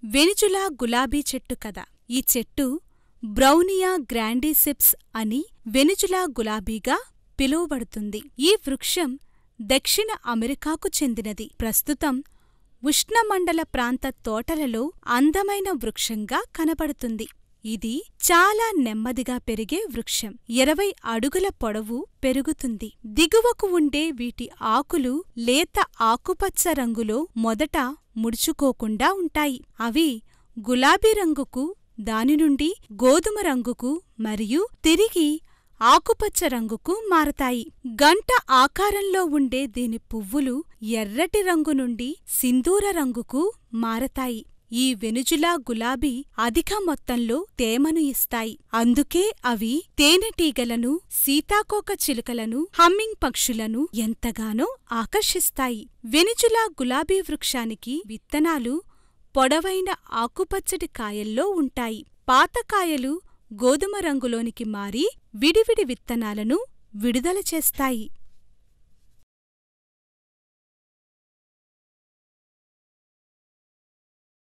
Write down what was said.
Venezuela గులాబీ చెట్టు కథ ఈ చెట్టు బ్రౌనియా గ్రాండిసెప్స్ అని వెనిజులా గులాబీగా పిలువబడుతుంది ఈ వృక్షం దక్షిణ అమెరికాకు చెందినది ప్రస్తుతం ఉష్ణమండల ప్రాంత తోటలలో అందమైన వృక్షంగా కనబడుతుంది ఇది చాలా నెమ్మదిగా పెరిగే వృక్షం ఇరవై అడుగుల పొడవు పెరుగుతుంది దిగువకు ఉండే వీటి ఆకులు లేత ఆకుపచ్చ రంగులో మొదట ముడుచుకోకుండా ఉంటాయి అవి గులాబీ రంగుకు దాని నుండి గోధుమ రంగుకు మరియు తిరిగి ఆకుపచ్చ రంగుకు మారతాయి గంట ఆకారంలో ఉండే దీని పువ్వులు ఎర్రటి రంగు నుండి సింధూర రంగుకు మారతాయి ఈ వెనుజులా గులాబీ అధిక మొత్తంలో తేమను ఇస్తాయి అందుకే అవి తేనెటీగలను సీతాకోక చిలుకలను హమ్మింగ్ పక్షులను ఎంతగానో ఆకర్షిస్తాయి వెనుజులా గులాబీ వృక్షానికి విత్తనాలు పొడవైన ఆకుపచ్చటి కాయల్లో ఉంటాయి పాతకాయలు గోధుమ రంగులోనికి మారి విడివిడి విత్తనాలను విడుదల చేస్తాయి